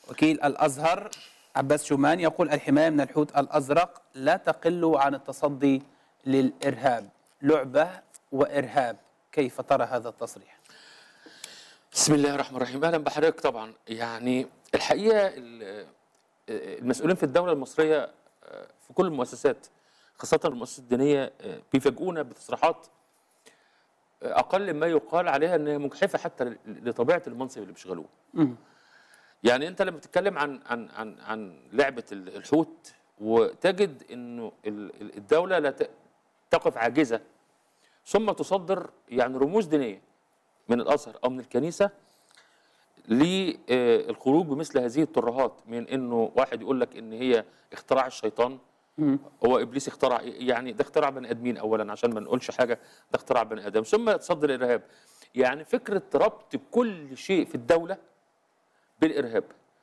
وكيل الازهر عباس شومان يقول الحمايه من الحوت الازرق لا تقل عن التصدي للارهاب لعبه وارهاب كيف ترى هذا التصريح؟ بسم الله الرحمن الرحيم اهلا بحضرتك طبعا يعني الحقيقه ال- المسؤولين في الدوله المصريه آه، في كل المؤسسات خاصه المؤسسات الدينيه آه، بيفاجئونا بتصريحات آه، اقل ما يقال عليها انها مجحفه حتى ل- لطبيعه المنصب اللي بيشغلوه مم. يعني انت لما تتكلم عن عن عن عن لعبه ال- الحوت وتجد انه ال- ال- الدوله لا ت- تقف عاجزه ثم تصدر يعني رموز دينيه من الازهر او من الكنيسه للخروج بمثل هذه الترهات من انه واحد يقول لك ان هي اختراع الشيطان مم. هو ابليس اخترع يعني ده اختراع بني ادمين اولا عشان ما نقولش حاجه ده اختراع بني ادم ثم تصدر الارهاب يعني فكره ربط كل شيء في الدوله بالارهاب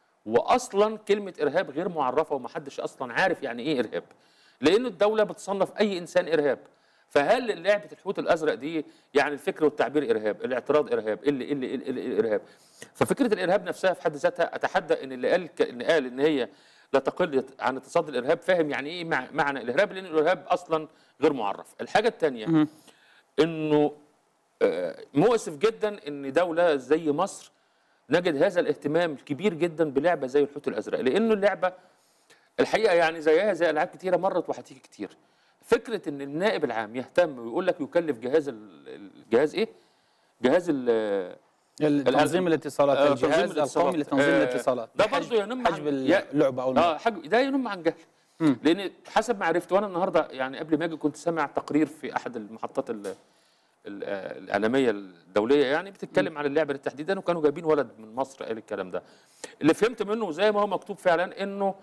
واصلا كلمه ارهاب غير معرفه ومحدش اصلا عارف يعني ايه ارهاب لان الدوله بتصنف اي انسان ارهاب فهل لعبه الحوت الازرق دي يعني الفكر والتعبير ارهاب الاعتراض ارهاب اللي اللي اللي اللي ارهاب ففكره الارهاب نفسها في حد ذاتها اتحدى ان اللي قال ان قال ان هي لا تقل عن تصدي الارهاب فاهم يعني ايه مع- معنى الارهاب لان الارهاب اصلا غير معرف الحاجه الثانيه مم. انه آه، مؤسف جدا ان دوله زي مصر نجد هذا الاهتمام الكبير جدا بلعبه زي الحوت الازرق لانه اللعبه الحقيقه يعني زيها زي العاب كتيره مرت وهتيجي كتير فكره ان النائب العام يهتم ويقول لك يكلف جهاز ال- الجهاز ايه جهاز ال- تنظيم الاتصالات آه، الجهاز تنظيم الاتصالات. القومي لتنظيم آه، الاتصالات ده بحجب- برضه ينم عن- حجب يا- اللعبه او اه الموضوع. حاجه ده ينم عن جهل مم. لان حسب ما عرفت وانا النهارده يعني قبل ما اجي كنت سامع تقرير في احد المحطات ال ال- آه، الاعلاميه الدوليه يعني بتتكلم عن اللعبه دي تحديدا وكانوا جايبين ولد من مصر قال الكلام ده اللي فهمت منه زي ما هو مكتوب فعلا انه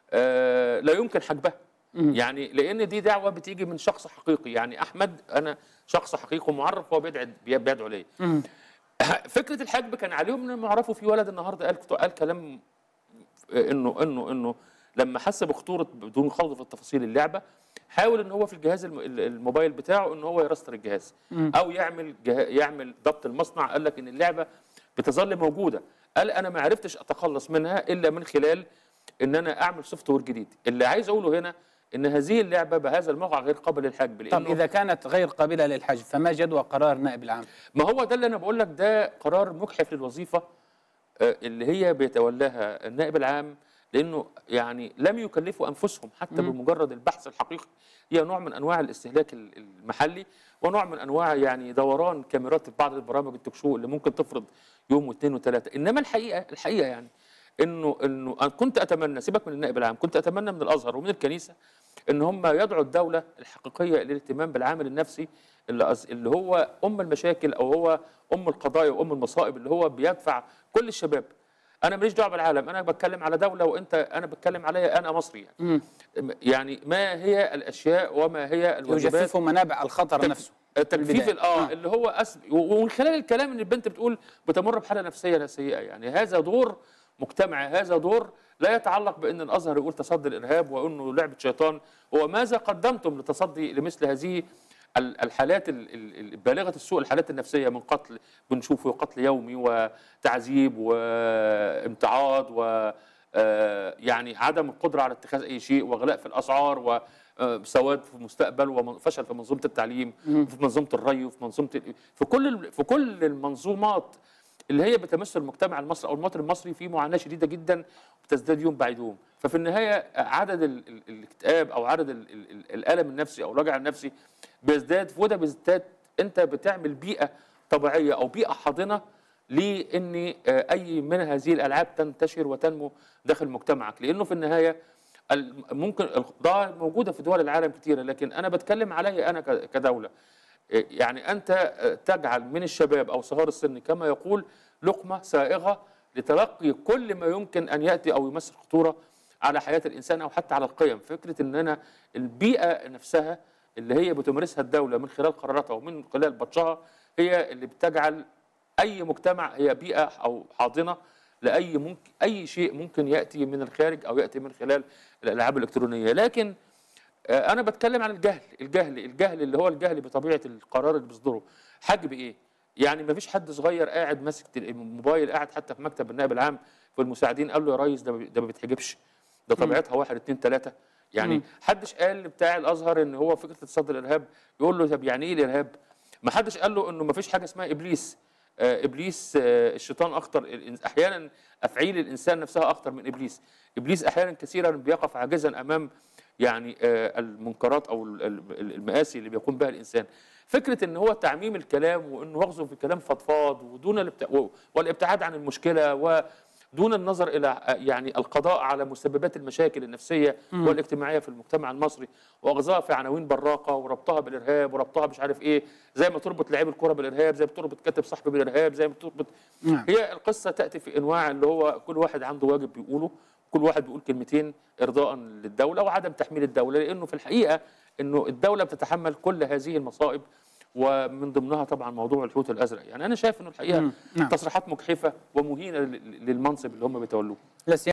آه لا يمكن حجبها يعني لان دي دعوه بتيجي من شخص حقيقي يعني احمد انا شخص حقيقي ومعرف هو بيدعي بيدعو ليا مم. فكره الحجب كان عليهم انهم يعرفوا في ولد النهارده قال قال كلام انه انه انه لما حس بخطوره بدون خوض في التفاصيل اللعبه حاول ان هو في الجهاز الم- الموبايل بتاعه ان هو يرستر الجهاز مم. او يعمل جه... يعمل ضبط المصنع قال لك ان اللعبه بتظل موجوده قال انا ما عرفتش اتخلص منها الا من خلال ان انا اعمل سوفت وير جديد اللي عايز اقوله هنا ان هذه اللعبه بهذا الموقع غير قابل للحجب طب لانه اذا كانت غير قابله للحجب فما جدوى قرار نائب العام؟ ما هو ده اللي انا بقول لك ده قرار مجحف للوظيفه آه، اللي هي بيتولاها النائب العام لانه يعني لم يكلفوا انفسهم حتى مم. بمجرد البحث الحقيقي هي نوع من انواع الاستهلاك ال- المحلي ونوع من انواع يعني دوران كاميرات بعض البرامج التوك شو اللي ممكن تفرض يوم واثنين وثلاثه انما الحقيقه الحقيقه يعني انه انه أنا كنت اتمنى سيبك من النائب العام كنت اتمنى من الازهر ومن الكنيسه ان هم يدعوا الدوله الحقيقيه للاهتمام بالعامل النفسي اللي أز- اللي هو ام المشاكل او هو ام القضايا وام المصائب اللي هو بيدفع كل الشباب انا ماليش دعوه بالعالم انا بتكلم على دوله وانت انا بتكلم عليا انا مصري يعني مم. يعني ما هي الاشياء وما هي الواجبات يجففوا منابع الخطر تك- نفسه تجفيف البداية. ال- اه آه. اللي هو أسب... ومن خلال الكلام ان البنت بتقول بتمر بحاله نفسيه سيئه يعني هذا دور مجتمعي هذا دور لا يتعلق بان الازهر يقول تصدي الارهاب وانه لعبه شيطان هو ماذا قدمتم لتصدي لمثل هذه ال- الحالات ال- ال- ال- بالغه السوء الحالات النفسيه من قتل بنشوفه قتل يومي وتعذيب وامتعاض و آه، يعني عدم القدره على اتخاذ اي شيء وغلاء في الاسعار وسواد في المستقبل وفشل في منظومه التعليم وفي منظومه الري وفي منظومه ال- في كل ال- في كل المنظومات اللي هي بتمس المجتمع المصري او المواطن المصري في معاناه شديده جدا وبتزداد يوم بعد يوم ففي النهايه عدد ال- ال- الاكتئاب او عدد ال- ال- ال- الالم النفسي او الوجع النفسي بيزداد وده بيزداد انت بتعمل بيئه طبيعيه او بيئه حاضنه لان آه، اي من هذه الالعاب تنتشر وتنمو داخل مجتمعك لانه في النهايه ال- ممكن ده موجوده في دول العالم كتيره لكن انا بتكلم علي انا ك- كدوله إيه، يعني انت آه، تجعل من الشباب او صغار السن كما يقول لقمه سائغه لتلقي كل ما يمكن ان ياتي او يمثل خطوره على حياه الانسان او حتى على القيم فكره ان انا البيئه نفسها اللي هي بتمارسها الدوله من خلال قراراتها ومن خلال بطشها هي اللي بتجعل اي مجتمع هي بيئه او حاضنه لاي ممكن اي شيء ممكن ياتي من الخارج او ياتي من خلال الالعاب الالكترونيه لكن آه، انا بتكلم عن الجهل الجهل الجهل اللي هو الجهل بطبيعه القرار اللي بيصدره حجب ايه يعني ما فيش حد صغير قاعد ماسك تل- موبايل قاعد حتى في مكتب النائب العام في المساعدين قال له يا ريس ده ما بي- ده ما بيتحجبش ده طبيعتها واحد اتنين تلاته يعني مم. حدش قال بتاع الازهر ان هو فكره تصدي الارهاب يقول له طب يعني ايه الارهاب؟ ما حدش قال له انه ما فيش حاجه اسمها ابليس آه ابليس آه الشيطان اخطر الإنس- احيانا افعيل الانسان نفسها اخطر من ابليس ابليس احيانا كثيرا بيقف عاجزا امام يعني آه المنكرات او ال- ال- المآسي اللي بيقوم بها الانسان فكره ان هو تعميم الكلام وانه يغزو في كلام فضفاض ودون الابت... والابتعاد عن المشكله ودون النظر الى آه، يعني القضاء على مسببات المشاكل النفسيه والاجتماعيه في المجتمع المصري واغزاها في عناوين براقه وربطها بالارهاب وربطها مش عارف ايه زي ما تربط لعيب الكره بالارهاب زي ما تربط كاتب صحفي بالارهاب زي ما تربط نعم. هي القصه تاتي في انواع اللي هو كل واحد عنده واجب بيقوله كل واحد بيقول كلمتين ارضاء للدوله وعدم تحميل الدوله لانه في الحقيقه انه الدوله بتتحمل كل هذه المصائب ومن ضمنها طبعا موضوع الحوت الازرق يعني انا شايف انه الحقيقه مم. نعم. تصريحات مجحفه ومهينه لل- للمنصب اللي هم بيتولوه لا سيما